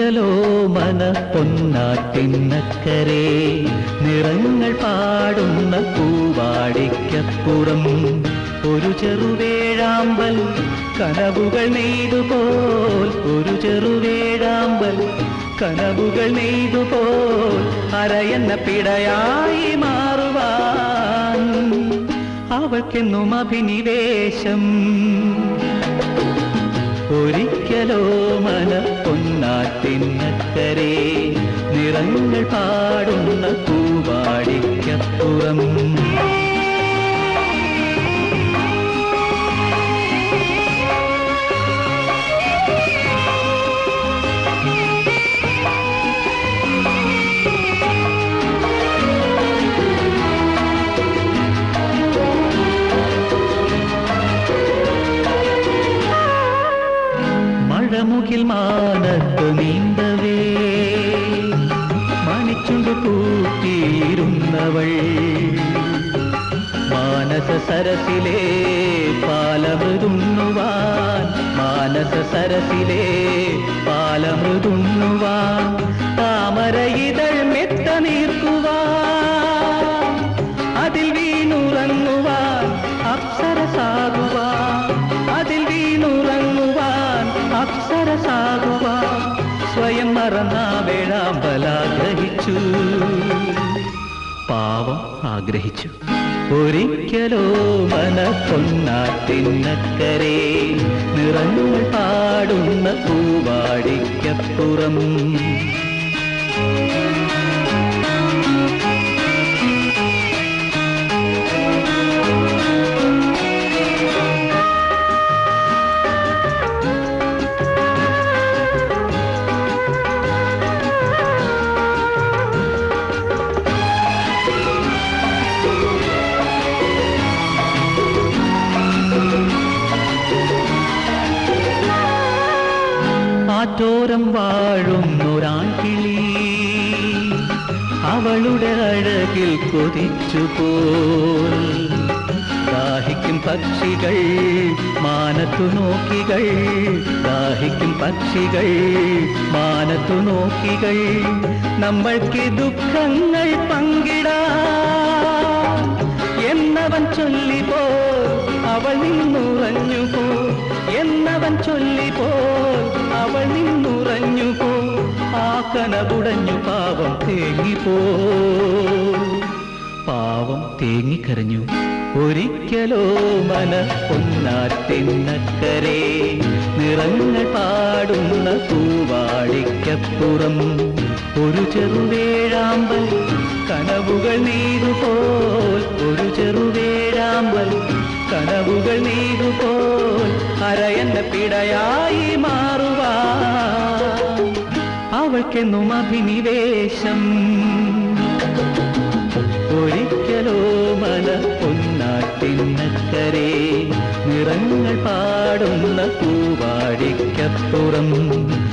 ഒരിക്കലോ മന പൊന്നാറ്റിന്നക്കരെ നിറങ്ങൾ പാടുന്ന പൂവാടിക്കപ്പുറം ഒരു ചെറുവേഴാമ്പൽ കനവുകൾ നെയ്തുപോൽ ഒരു ചെറുവേഴാമ്പൽ കനവുകൾ നെയ്തുപോൽ അരയെന്ന പിടയായി മാറുവാൻ അവൾക്കെന്നും അഭിനിവേശം ഒരിക്കലോ മന പൊന്നാറ്റിന്നക്കരെ നിറങ്ങൾ പാടുന്ന പൂവാടിക്കപ്പുറം മഴമുകിൽ മാനത്ത് നീന്തവേ മണിച്ചുണ്ട് കൂട്ടിയിരുന്നവൾ മാനസ സരസിലെ പാലമൃതുണ്ണുവാൻ മാനസ സരസിലെ പാലമൃതുണ്ണുവാൻ താമര ഇതൾ മെത്ത നീർക്കുവാൻ അതിൽ വീണുറങ്ങുവാൻ അപ്സരസാകുവാൻ അതിൽ വീണുറങ്ങുവാൻ അപ്സരസാകുവാൻ സ്വയം മറന്ന വേഴാമ്പലാഗ്രഹിച്ചു പാവം ആഗ്രഹിച്ചു ഒരിക്കലോ മന പൊന്നാറ്റിന്നക്കരെ നിറങ്ങൾ പാടുന്ന പൂവാടിക്കപ്പുറം ആറ്റോരം വാഴുന്നൊരാൺകിളി അവളുടെ അഴകിൽ കൊതിച്ചു പോൽ ദാഹിക്കും പക്ഷികൾ മാനത്തു നോക്കികൾ ദാഹിക്കും പക്ഷികൾ മാനത്തു നോക്കികൾ നമ്മൾക്ക് ദുഃഖങ്ങൾ പങ്കിടാം എന്നവൻ ചൊല്ലിപ്പോ അവൾ നിന്നുറഞ്ഞു പോ എന്നവൻ ചൊല്ലിപ്പോ അവൾ നിന്നുറഞ്ഞു പോ ആ കനവുടഞ്ഞു പാവം തേങ്ങിപ്പോ പാവം തേങ്ങിക്കരഞ്ഞു ഒരിക്കലോ മന പൊന്നാറ്റിന്നക്കരെ നിറങ്ങൾ പാടുന്ന പൂവാടിക്കപ്പുറം ഒരു ചെറുവേഴാമ്പൽ കനവുകൾ നീതുപോൽ ഒരു ചെറുവേഴാമ്പൽ കനവുകൾ നീതുപോൽ അരയന്ന പിടയായി മാറുവാൻ അവൾക്കെന്നും അഭിനിവേശം ഒരിക്കലോ മല പൊന്നാട്ടിന്നക്കരെ നിറങ്ങൾ പാടുന്ന പൂവാടിക്കപ്പുറം